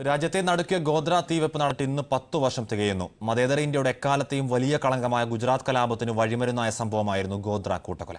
രാജ്യത്തെ നടുക്കിയ ഗോദ്ര തീവെപ്പ് നടത്തി ഇന്ന് പത്തു വർഷം തികയുന്നു മതേതര ഇന്ത്യയുടെ എക്കാലത്തെയും വലിയ കളങ്കമായ ഗുജറാത്ത് കലാപത്തിന് വഴിമരുന്നായ സംഭവമായിരുന്നു ഗോദ്ര കൂട്ടക്കൊല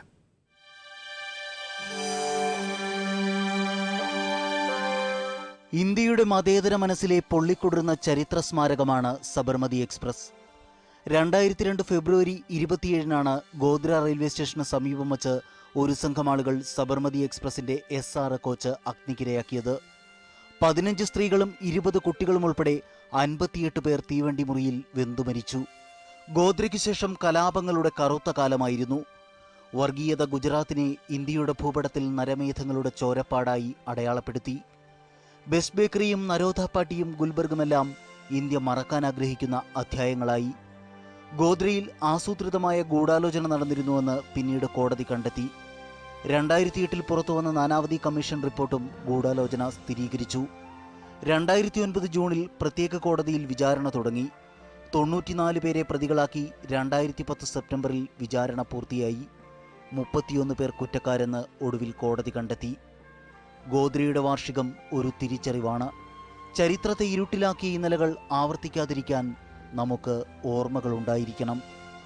ഇന്ത്യയുടെ മതേതര മനസ്സിലെ പൊള്ളിക്കുടരുന്ന ചരിത്ര സ്മാരകമാണ് സബർമതി എക്സ്പ്രസ് രണ്ടായിരത്തി രണ്ട് ഫെബ്രുവരി ഇരുപത്തിയേഴിനാണ് ഗോദ്ര റെയിൽവേ സ്റ്റേഷന് സമീപം വച്ച് ഒരു സംഘം ആളുകൾ സബർമതി എക്സ്പ്രസിന്റെ എസ് ആർ കോച്ച് അഗ്നിക്കിരയാക്കിയത് പതിനഞ്ച് സ്ത്രീകളും ഇരുപത് കുട്ടികളും ഉൾപ്പെടെ അൻപത്തിയെട്ട് പേർ തീവണ്ടി മുറിയിൽ വെന്തുമരിച്ചു ഗോദ്രയ്ക്ക് ശേഷം കലാപങ്ങളുടെ കറുത്ത കാലമായിരുന്നു വർഗീയത ഗുജറാത്തിനെ ഇന്ത്യയുടെ ഭൂപടത്തിൽ നരമേധങ്ങളുടെ ചോരപ്പാടായി അടയാളപ്പെടുത്തി ബെസ്റ്റ് ബേക്കറിയും നരോധ പാട്ടിയും ഗുൽബർഗുമെല്ലാം ഇന്ത്യ മറക്കാൻ ആഗ്രഹിക്കുന്ന അധ്യായങ്ങളായി ഗോദ്രയിൽ ആസൂത്രിതമായ ഗൂഢാലോചന നടന്നിരുന്നുവെന്ന് പിന്നീട് കോടതി കണ്ടെത്തി രണ്ടായിരത്തി എട്ടിൽ പുറത്തുവന്ന നാനാവധി കമ്മീഷൻ റിപ്പോർട്ടും ഗൂഢാലോചന സ്ഥിരീകരിച്ചു രണ്ടായിരത്തി ഒൻപത് ജൂണിൽ പ്രത്യേക കോടതിയിൽ വിചാരണ തുടങ്ങി തൊണ്ണൂറ്റിനാല് പേരെ പ്രതികളാക്കി രണ്ടായിരത്തി പത്ത് സെപ്റ്റംബറിൽ വിചാരണ പൂർത്തിയായി മുപ്പത്തിയൊന്ന് പേർ കുറ്റക്കാരെന്ന് ഒടുവിൽ കോടതി കണ്ടെത്തി ഗോദ്രയുടെ വാർഷികം ഒരു തിരിച്ചറിവാണ് ചരിത്രത്തെ ഇരുട്ടിലാക്കിയ ഇന്നലകൾ ആവർത്തിക്കാതിരിക്കാൻ നമുക്ക് ഓർമ്മകളുണ്ടായിരിക്കണം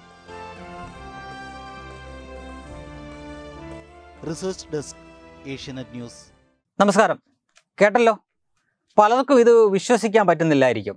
റിസർച്ച് ഡെസ്ക് ഏഷ്യനെറ്റ് ന്യൂസ് നമസ്കാരം കേട്ടല്ലോ പലർക്കും ഇത് വിശ്വസിക്കാൻ പറ്റുന്നില്ലായിരിക്കും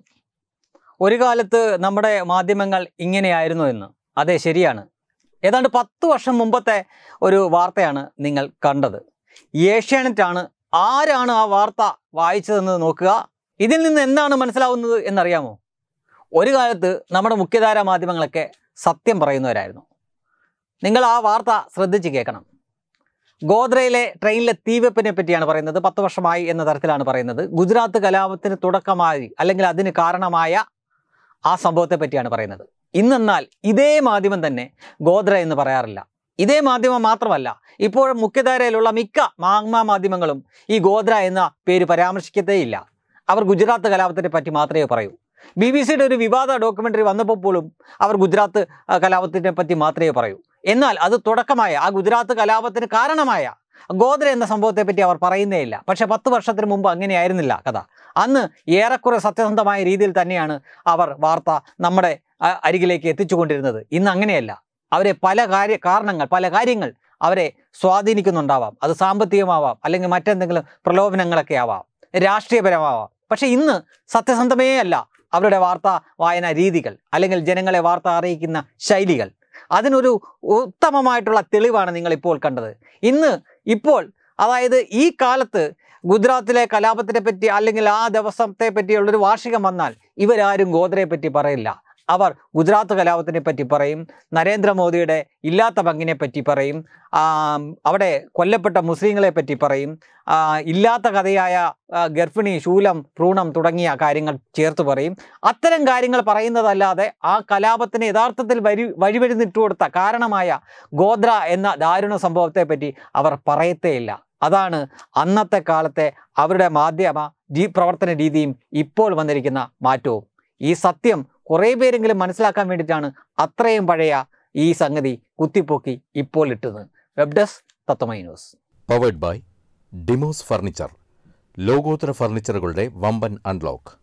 ഒരു കാലത്ത് നമ്മുടെ മാധ്യമങ്ങൾ ഇങ്ങനെയായിരുന്നു എന്ന് അതെ ശരിയാണ് ഏതാണ്ട് പത്ത് വർഷം മുമ്പത്തെ ഒരു വാർത്തയാണ് നിങ്ങൾ കണ്ടത് ഏഷ്യാനെറ്റാണ് ആരാണ് ആ വാർത്ത വായിച്ചതെന്ന് നോക്കുക ഇതിൽ നിന്ന് എന്താണ് മനസ്സിലാവുന്നത് എന്നറിയാമോ ഒരു കാലത്ത് നമ്മുടെ മുഖ്യധാര മാധ്യമങ്ങളൊക്കെ സത്യം പറയുന്നവരായിരുന്നു നിങ്ങൾ ആ വാർത്ത ശ്രദ്ധിച്ച് കേൾക്കണം ഗോദ്രയിലെ ട്രെയിനിലെ തീവെപ്പിനെ പറ്റിയാണ് പറയുന്നത് പത്ത് വർഷമായി എന്ന തരത്തിലാണ് പറയുന്നത് ഗുജറാത്ത് കലാപത്തിന് തുടക്കമായി അല്ലെങ്കിൽ അതിന് കാരണമായ ആ സംഭവത്തെ പറ്റിയാണ് പറയുന്നത് ഇന്നെന്നാൽ ഇതേ മാധ്യമം തന്നെ ഗോദ്ര എന്ന് പറയാറില്ല ഇതേ മാധ്യമം മാത്രമല്ല ഇപ്പോഴും മുഖ്യധാരയിലുള്ള മിക്ക മാഗ്മ മാധ്യമങ്ങളും ഈ ഗോദ്ര എന്ന പേര് പരാമർശിക്കത്തേയില്ല അവർ ഗുജറാത്ത് കലാപത്തിനെ പറ്റി മാത്രമേ പറയൂ ബി ബി സിയുടെ ഒരു വിവാദ ഡോക്യുമെൻ്ററി വന്നപ്പോൾ പോലും അവർ ഗുജറാത്ത് ആ, കലാപത്തിനെ പറ്റി മാത്രമേ പറയൂ എന്നാൽ അത് തുടക്കമായ ആ ഗുജറാത്ത് കലാപത്തിന് കാരണമായ ഗോദ്ര എന്ന സംഭവത്തെ പറ്റി അവർ പറയുന്നേ ഇല്ല പക്ഷെ പത്ത് വർഷത്തിന് മുമ്പ് അങ്ങനെയായിരുന്നില്ല കഥ അന്ന് ഏറെക്കുറെ സത്യസന്ധമായ രീതിയിൽ തന്നെയാണ് അവർ വാർത്ത നമ്മുടെ ആ, അരികിലേക്ക് എത്തിച്ചുകൊണ്ടിരുന്നത് ഇന്ന് അങ്ങനെയല്ല അവരെ പല കാര്യ കാരണങ്ങൾ പല കാര്യങ്ങൾ അവരെ സ്വാധീനിക്കുന്നുണ്ടാവാം അത് സാമ്പത്തികമാവാം അല്ലെങ്കിൽ മറ്റെന്തെങ്കിലും പ്രലോഭനങ്ങളൊക്കെ ആവാം രാഷ്ട്രീയപരമാവാം പക്ഷെ ഇന്ന് സത്യസന്ധമേ അല്ല അവരുടെ വാർത്താ വായന രീതികൾ അല്ലെങ്കിൽ ജനങ്ങളെ വാർത്ത അറിയിക്കുന്ന ശൈലികൾ അതിനൊരു ഉത്തമമായിട്ടുള്ള തെളിവാണ് നിങ്ങൾ ഇപ്പോൾ കണ്ടത് ഇന്ന് ഇപ്പോൾ അതായത് ഈ കാലത്ത് ഗുജറാത്തിലെ കലാപത്തിനെ പറ്റി അല്ലെങ്കിൽ ആ ദിവസത്തെ പറ്റിയുള്ളൊരു വാർഷികം വന്നാൽ ഇവരാരും ഗോദ്രയെ പറ്റി പറയില്ല അവർ ഗുജറാത്ത് കലാപത്തിനെ പറ്റി പറയും നരേന്ദ്രമോദിയുടെ ഇല്ലാത്ത പങ്കിനെ പറ്റി പറയും ആ, അവിടെ കൊല്ലപ്പെട്ട മുസ്ലിങ്ങളെ പറ്റി പറയും ആ, ഇല്ലാത്ത കഥയായ ആ, ഗർഭിണി ശൂലം ഭ്രൂണം തുടങ്ങിയ കാര്യങ്ങൾ ചേർത്ത് പറയും അത്തരം കാര്യങ്ങൾ പറയുന്നതല്ലാതെ ആ കലാപത്തിന് യഥാർത്ഥത്തിൽ വരി വഴിവരുന്നിട്ട് കൊടുത്ത കാരണമായ ഗോദ്ര എന്ന ദാരുണ സംഭവത്തെ പറ്റി അവർ പറയത്തേയില്ല അതാണ് അന്നത്തെ കാലത്തെ അവരുടെ മാധ്യമ ജീ പ്രവർത്തന രീതിയും ഇപ്പോൾ വന്നിരിക്കുന്ന മാറ്റവും ഈ സത്യം കുറേ പേരെങ്കിലും മനസ്സിലാക്കാൻ വേണ്ടിയിട്ടാണ് അത്രയും പഴയ ഈ സംഗതി കുത്തിപ്പൊക്കി ഇപ്പോൾ ഇട്ടത് web desk Tatwamayi news powered by ഡിമോസ് ഫർണിച്ചർ ലോകോത്തര ഫർണിച്ചറുകളുടെ വമ്പൻ അൺലോക്ക്